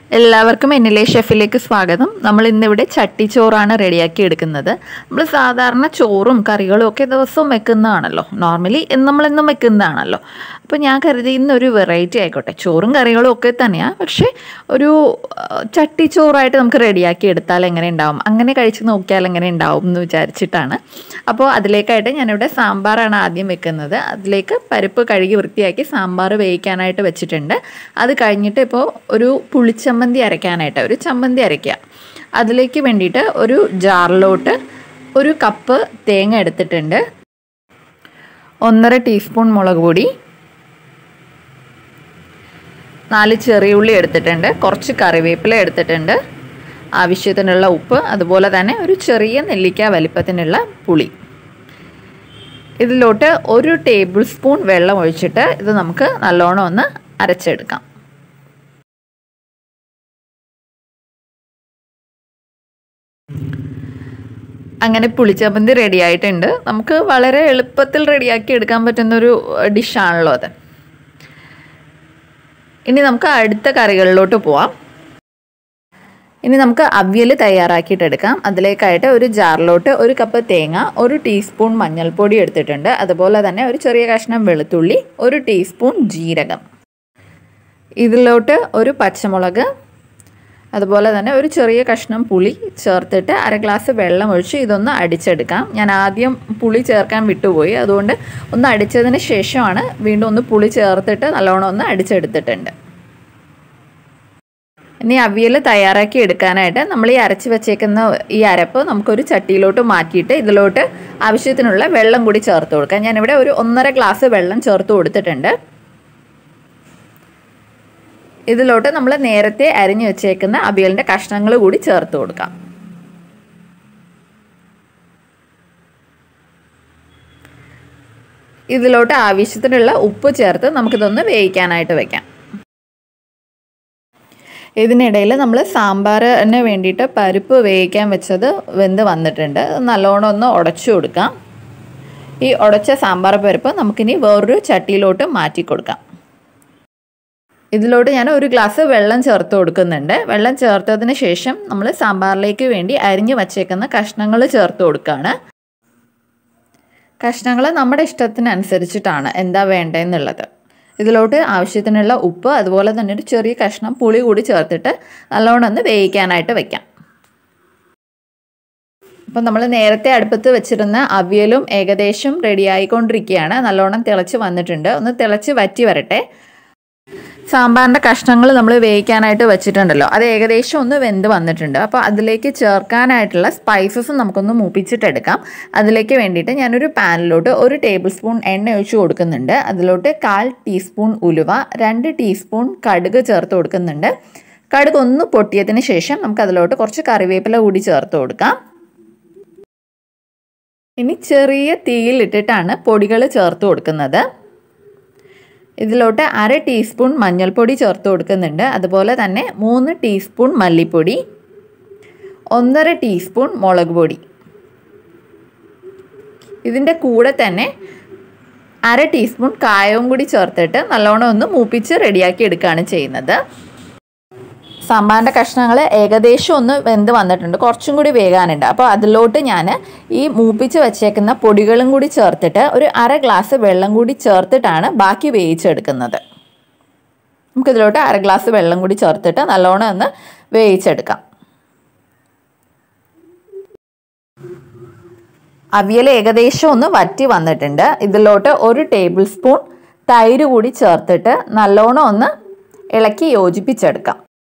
എല്ലാവർക്കും എന്നിലെ ഷെഫിലേക്ക് സ്വാഗതം നമ്മൾ ഇന്നിവിടെ ചട്ടിച്ചോറാണ് റെഡിയാക്കി എടുക്കുന്നത് നമ്മൾ സാധാരണ ചോറും കറികളും ഒക്കെ ദിവസവും വെക്കുന്നതാണല്ലോ നോർമലി നമ്മളെന്നും വെക്കുന്നതാണല്ലോ അപ്പോൾ ഞാൻ കരുതി ഇന്നൊരു വെറൈറ്റി ആയിക്കോട്ടെ ചോറും കറികളും ഒക്കെ തന്നെയാണ് പക്ഷേ ഒരു ആ, ചട്ടിച്ചോറായിട്ട് നമുക്ക് റെഡിയാക്കി എടുത്താൽ എങ്ങനെ ഉണ്ടാവും അങ്ങനെ കഴിച്ച് നോക്കിയാൽ എങ്ങനെ ഉണ്ടാവും എന്ന് വിചാരിച്ചിട്ടാണ് അപ്പോൾ അതിലേക്കായിട്ട് ഞാനിവിടെ സാമ്പാറാണ് ആദ്യം വെക്കുന്നത് അതിലേക്ക് പരിപ്പ് കഴുകി വൃത്തിയാക്കി സാമ്പാർ വേവിക്കാനായിട്ട് വെച്ചിട്ടുണ്ട് അത് കഴിഞ്ഞിട്ട് ഇപ്പോൾ ഒരു പുളിച്ചമ്മന്തി അരയ്ക്കാനായിട്ട് ഒരു ചമ്മന്തി അരയ്ക്കുക അതിലേക്ക് വേണ്ടിയിട്ട് ഒരു ജാറിലോട്ട് ഒരു കപ്പ് തേങ്ങ എടുത്തിട്ടുണ്ട് ഒന്നര ടീസ്പൂൺ മുളക് പൊടി നാല് ചെറിയ ഉള്ളി എടുത്തിട്ടുണ്ട് കുറച്ച് കറിവേപ്പില എടുത്തിട്ടുണ്ട് ആവശ്യത്തിനുള്ള ഉപ്പ് അതുപോലെ തന്നെ ഒരു ചെറിയ നെല്ലിക്ക വലിപ്പത്തിനുള്ള പുളി ഇതിലോട്ട് ഒരു ടേബിൾ സ്പൂൺ വെള്ളം ഒഴിച്ചിട്ട് ഇത് നമുക്ക് നല്ലോണം ഒന്ന് അരച്ചെടുക്കാം അങ്ങനെ പുളിച്ചമ്മന്തി റെഡി ആയിട്ടുണ്ട് നമുക്ക് വളരെ എളുപ്പത്തിൽ റെഡിയാക്കി എടുക്കാൻ പറ്റുന്നൊരു ഡിഷാണല്ലോ അത് ഇനി നമുക്ക് അടുത്ത കറികളിലോട്ട് പോവാം ഇനി നമുക്ക് അവിയൽ തയ്യാറാക്കിയിട്ട് എടുക്കാം അതിലേക്കായിട്ട് ഒരു ജാറിലോട്ട് ഒരു കപ്പ് തേങ്ങ ഒരു ടീസ്പൂൺ മഞ്ഞൾപ്പൊടി എടുത്തിട്ടുണ്ട് അതുപോലെ തന്നെ ഒരു ചെറിയ കഷ്ണം വെളുത്തുള്ളി ഒരു ടീസ്പൂൺ ജീരകം ഇതിലോട്ട് ഒരു പച്ചമുളക് അതുപോലെ തന്നെ ഒരു ചെറിയ കഷ്ണം പുളി ചേർത്തിട്ട് അര ഗ്ലാസ് വെള്ളം ഒഴിച്ച് ഇതൊന്ന് അടിച്ചെടുക്കാം ഞാൻ ആദ്യം പുളി ചേർക്കാൻ വിട്ടുപോയി അതുകൊണ്ട് ഒന്ന് അടിച്ചതിന് ശേഷമാണ് വീണ്ടും ഒന്ന് പുളി ചേർത്തിട്ട് നല്ലോണം ഒന്ന് അടിച്ചെടുത്തിട്ടുണ്ട് ഇനി അവിയൽ തയ്യാറാക്കി എടുക്കാനായിട്ട് നമ്മൾ ഈ അരച്ച് വെച്ചേക്കുന്ന ഈ അരപ്പ് നമുക്കൊരു ചട്ടിയിലോട്ട് മാറ്റിയിട്ട് ഇതിലോട്ട് ആവശ്യത്തിനുള്ള വെള്ളം കൂടി ചേർത്ത് കൊടുക്കാം ഞാനിവിടെ ഒരു ഒന്നര ഗ്ലാസ് വെള്ളം ചേർത്ത് കൊടുത്തിട്ടുണ്ട് ഇതിലോട്ട് നമ്മൾ നേരത്തെ അരിഞ്ഞു വെച്ചേക്കുന്ന അവിയലിൻ്റെ കഷ്ണങ്ങൾ കൂടി ചേർത്ത് കൊടുക്കാം ഇതിലോട്ട് ആവശ്യത്തിനുള്ള ഉപ്പ് ചേർത്ത് നമുക്കിതൊന്ന് വേവിക്കാനായിട്ട് വെക്കാം ഇതിനിടയിൽ നമ്മൾ സാമ്പാറിന് വേണ്ടിയിട്ട് പരിപ്പ് വേവിക്കാൻ വെച്ചത് വെന്ത് വന്നിട്ടുണ്ട് അത് നല്ലോണം ഒന്ന് ഉടച്ചു കൊടുക്കാം ഈ ഉടച്ച സാമ്പാർ പരിപ്പ് നമുക്കിനി വേറൊരു ചട്ടിയിലോട്ട് മാറ്റി കൊടുക്കാം ഇതിലോട്ട് ഞാൻ ഒരു ഗ്ലാസ് വെള്ളം ചേർത്ത് കൊടുക്കുന്നുണ്ട് വെള്ളം ചേർത്തതിന് ശേഷം നമ്മൾ സാമ്പാറിലേക്ക് വേണ്ടി അരിഞ്ഞു വച്ചേക്കുന്ന കഷ്ണങ്ങൾ ചേർത്ത് കൊടുക്കുകയാണ് കഷ്ണങ്ങൾ നമ്മുടെ ഇഷ്ടത്തിനനുസരിച്ചിട്ടാണ് എന്താ വേണ്ടതെന്നുള്ളത് ഇതിലോട്ട് ആവശ്യത്തിനുള്ള ഉപ്പ് അതുപോലെ തന്നെ ഒരു ചെറിയ കഷ്ണം പുളി കൂടി ചേർത്തിട്ട് നല്ലോണം ഒന്ന് വേവിക്കാനായിട്ട് വെക്കാം അപ്പം നമ്മൾ നേരത്തെ അടുപ്പത്ത് വെച്ചിരുന്ന അവിയലും ഏകദേശം റെഡി ആയിക്കൊണ്ടിരിക്കുകയാണ് നല്ലോണം തിളച്ച് വന്നിട്ടുണ്ട് ഒന്ന് തിളച്ച് വറ്റി വരട്ടെ സാമ്പാറിൻ്റെ കഷ്ണങ്ങൾ നമ്മൾ വേവിക്കാനായിട്ട് വെച്ചിട്ടുണ്ടല്ലോ അത് ഏകദേശം ഒന്ന് വെന്ത് വന്നിട്ടുണ്ട് അപ്പോൾ അതിലേക്ക് ചേർക്കാനായിട്ടുള്ള സ്പൈസസ് നമുക്കൊന്ന് മൂപ്പിച്ചിട്ടെടുക്കാം അതിലേക്ക് വേണ്ടിയിട്ട് ഞാനൊരു പാനിലോട്ട് ഒരു ടേബിൾ സ്പൂൺ എണ്ണ ഒഴിച്ച് കൊടുക്കുന്നുണ്ട് അതിലോട്ട് കാൽ ടീസ്പൂൺ ഉലുവ രണ്ട് ടീസ്പൂൺ കടുക് ചേർത്ത് കൊടുക്കുന്നുണ്ട് കടുക് ഒന്ന് പൊട്ടിയതിന് ശേഷം നമുക്ക് അതിലോട്ട് കുറച്ച് കറിവേപ്പില കൂടി ചേർത്ത് കൊടുക്കാം ഇനി ചെറിയ തീയിലിട്ടിട്ടാണ് പൊടികൾ ചേർത്ത് കൊടുക്കുന്നത് ഇതിലോട്ട് അര ടീസ്പൂൺ മഞ്ഞൾപ്പൊടി ചേർത്ത് കൊടുക്കുന്നുണ്ട് അതുപോലെ തന്നെ മൂന്ന് ടീസ്പൂൺ മല്ലിപ്പൊടി ഒന്നര ടീസ്പൂൺ മുളക് പൊടി ഇതിൻ്റെ കൂടെ തന്നെ അര ടീസ്പൂൺ കായവും കൂടി ചേർത്തിട്ട് നല്ലോണം ഒന്ന് മൂപ്പിച്ച് റെഡിയാക്കി എടുക്കുകയാണ് ചെയ്യുന്നത് സാമ്പാറിൻ്റെ കഷ്ണങ്ങൾ ഏകദേശം ഒന്ന് വെന്ത് വന്നിട്ടുണ്ട് കുറച്ചും കൂടി വേകാനുണ്ട് അപ്പോൾ അതിലോട്ട് ഞാൻ ഈ മൂപ്പിച്ച് വെച്ചേക്കുന്ന പൊടികളും കൂടി ചേർത്തിട്ട് ഒരു അര ഗ്ലാസ് വെള്ളം കൂടി ചേർത്തിട്ടാണ് ബാക്കി വേവിച്ചെടുക്കുന്നത് നമുക്കിതിലോട്ട് അര ഗ്ലാസ് വെള്ളം കൂടി ചേർത്തിട്ട് നല്ലോണം ഒന്ന് വേവിച്ചെടുക്കാം അവിയൽ ഏകദേശം ഒന്ന് വറ്റി വന്നിട്ടുണ്ട് ഇതിലോട്ട് ഒരു ടേബിൾ സ്പൂൺ തൈര് കൂടി ചേർത്തിട്ട് നല്ലോണം ഒന്ന് ഇളക്കി യോജിപ്പിച്ചെടുക്കാം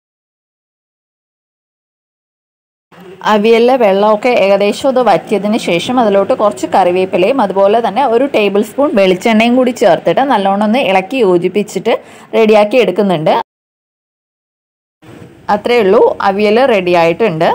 അവിയലിലെ വെള്ളമൊക്കെ ഏകദേശം ഇത് വറ്റിയതിന് ശേഷം അതിലോട്ട് കുറച്ച് കറിവേപ്പിലയും അതുപോലെ തന്നെ ഒരു ടേബിൾ സ്പൂൺ വെളിച്ചെണ്ണയും കൂടി ചേർത്തിട്ട് നല്ലോണം ഒന്ന് ഇളക്കി യോജിപ്പിച്ചിട്ട് റെഡിയാക്കി എടുക്കുന്നുണ്ട് അത്രയേ ഉള്ളൂ അവിയൽ റെഡി ആയിട്ടുണ്ട്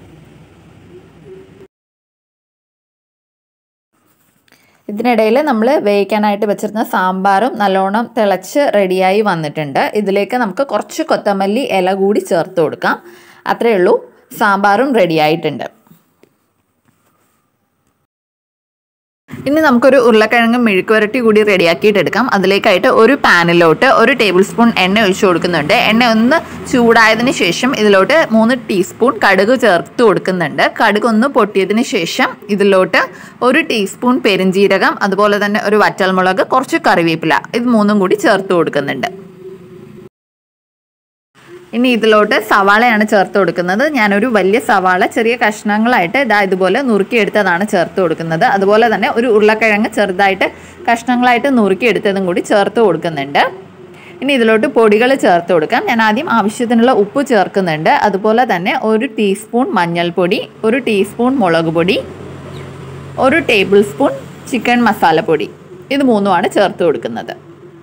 ഇതിനിടയിൽ നമ്മൾ വേവിക്കാനായിട്ട് വെച്ചിരുന്ന സാമ്പാറും നല്ലോണം തിളച്ച് റെഡിയായി വന്നിട്ടുണ്ട് ഇതിലേക്ക് നമുക്ക് കുറച്ച് കൊത്തമല്ലി ഇല കൂടി ചേർത്ത് കൊടുക്കാം അത്രയേ ഉള്ളൂ സാമ്പാറും റെഡി ആയിട്ടുണ്ട് ഇനി നമുക്കൊരു ഉരുളക്കിഴങ്ങ് മെഴുക്കുവരട്ടി കൂടി റെഡിയാക്കിയിട്ട് എടുക്കാം അതിലേക്കായിട്ട് ഒരു പാനിലോട്ട് ഒരു ടേബിൾ സ്പൂൺ എണ്ണ ഒഴിച്ചു കൊടുക്കുന്നുണ്ട് എണ്ണ ഒന്ന് ചൂടായതിന് ശേഷം ഇതിലോട്ട് മൂന്ന് ടീസ്പൂൺ കടുക് ചേർത്ത് കൊടുക്കുന്നുണ്ട് കടുക് ഒന്ന് പൊട്ടിയതിന് ശേഷം ഇതിലോട്ട് ഒരു ടീസ്പൂൺ പെരിഞ്ജീരകം അതുപോലെ തന്നെ ഒരു വറ്റൽമുളക് കുറച്ച് കറിവേപ്പില ഇത് മൂന്നും കൂടി ചേർത്ത് കൊടുക്കുന്നുണ്ട് ഇനി ഇതിലോട്ട് സവാളയാണ് ചേർത്ത് കൊടുക്കുന്നത് ഞാനൊരു വലിയ സവാള ചെറിയ കഷ്ണങ്ങളായിട്ട് ഇതാ ഇതുപോലെ നുറുക്കിയെടുത്തതാണ് ചേർത്ത് കൊടുക്കുന്നത് അതുപോലെ തന്നെ ഒരു ഉരുളക്കിഴങ്ങ് ചെറുതായിട്ട് കഷ്ണങ്ങളായിട്ട് നുറുക്കിയെടുത്തതും കൂടി ചേർത്ത് കൊടുക്കുന്നുണ്ട് ഇനി ഇതിലോട്ട് പൊടികൾ ചേർത്ത് കൊടുക്കാം ഞാൻ ആദ്യം ആവശ്യത്തിനുള്ള ഉപ്പ് ചേർക്കുന്നുണ്ട് അതുപോലെ തന്നെ ഒരു ടീസ്പൂൺ മഞ്ഞൾപ്പൊടി ഒരു ടീസ്പൂൺ മുളക് പൊടി ഒരു ടേബിൾ സ്പൂൺ ചിക്കൻ മസാലപ്പൊടി ഇത് മൂന്നുമാണ് ചേർത്ത് കൊടുക്കുന്നത്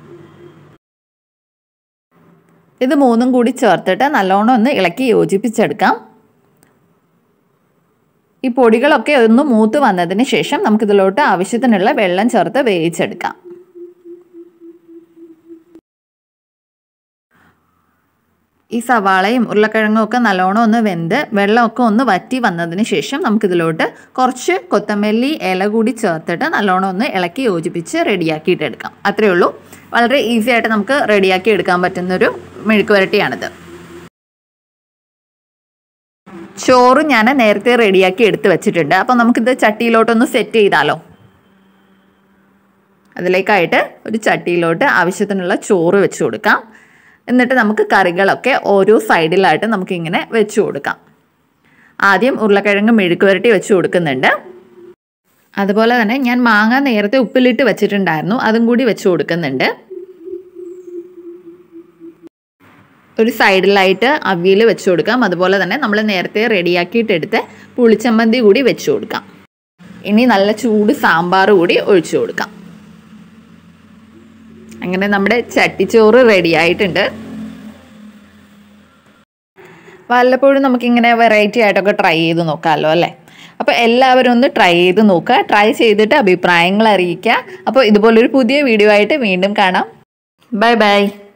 ഇത് മൂന്നും കൂടി ചേർത്തിട്ട് നല്ലോണം ഒന്ന് ഇളക്കി യോജിപ്പിച്ചെടുക്കാം ഈ പൊടികളൊക്കെ ഒന്ന് മൂത്ത് വന്നതിന് ശേഷം നമുക്കിതിലോട്ട് ആവശ്യത്തിനുള്ള വെള്ളം ചേർത്ത് വേവിച്ചെടുക്കാം ഈ സവാളയും ഉരുളക്കിഴങ്ങും ഒക്കെ നല്ലോണം ഒന്ന് വെന്ത് വെള്ളമൊക്കെ ഒന്ന് വറ്റി വന്നതിന് ശേഷം നമുക്കിതിലോട്ട് കുറച്ച് കൊത്തമല്ലി ഇല കൂടി ചേർത്തിട്ട് നല്ലോണം ഒന്ന് ഇളക്കി യോജിപ്പിച്ച് റെഡിയാക്കിയിട്ട് എടുക്കാം അത്രയേ ഉള്ളൂ വളരെ ഈസി ആയിട്ട് നമുക്ക് റെഡിയാക്കി എടുക്കാൻ പറ്റുന്നൊരു മെഴുക്ക് വരട്ടിയാണിത് ചോറ് ഞാൻ നേരത്തെ റെഡിയാക്കി എടുത്ത് വെച്ചിട്ടുണ്ട് അപ്പോൾ നമുക്കിത് ചട്ടിയിലോട്ടൊന്ന് സെറ്റ് ചെയ്താലോ അതിലേക്കായിട്ട് ഒരു ചട്ടിയിലോട്ട് ആവശ്യത്തിനുള്ള ചോറ് വെച്ച് കൊടുക്കാം എന്നിട്ട് നമുക്ക് കറികളൊക്കെ ഓരോ സൈഡിലായിട്ട് നമുക്കിങ്ങനെ വെച്ച് കൊടുക്കാം ആദ്യം ഉരുളക്കിഴങ്ങ് മെഴുക്ക് വരട്ടി വെച്ച് കൊടുക്കുന്നുണ്ട് അതുപോലെ തന്നെ ഞാൻ മാങ്ങ നേരത്തെ ഉപ്പിലിട്ട് വെച്ചിട്ടുണ്ടായിരുന്നു അതും കൂടി വെച്ച് കൊടുക്കുന്നുണ്ട് ഒരു സൈഡിലായിട്ട് അവിയൽ വെച്ച് കൊടുക്കാം അതുപോലെ തന്നെ നമ്മൾ നേരത്തെ റെഡിയാക്കിയിട്ടെടുത്ത് പുളിച്ചമ്മന്തി കൂടി വെച്ച് കൊടുക്കാം ഇനി നല്ല ചൂട് സാമ്പാർ കൂടി ഒഴിച്ചു കൊടുക്കാം അങ്ങനെ നമ്മുടെ ചട്ടിച്ചോറ് റെഡി ആയിട്ടുണ്ട് വല്ലപ്പോഴും നമുക്കിങ്ങനെ വെറൈറ്റി ആയിട്ടൊക്കെ ട്രൈ ചെയ്ത് നോക്കാമല്ലോ അല്ലേ അപ്പോൾ എല്ലാവരും ഒന്ന് ട്രൈ ചെയ്ത് നോക്കുക ട്രൈ ചെയ്തിട്ട് അഭിപ്രായങ്ങൾ അറിയിക്കുക അപ്പോൾ ഇതുപോലൊരു പുതിയ വീഡിയോ ആയിട്ട് വീണ്ടും കാണാം ബൈ ബൈ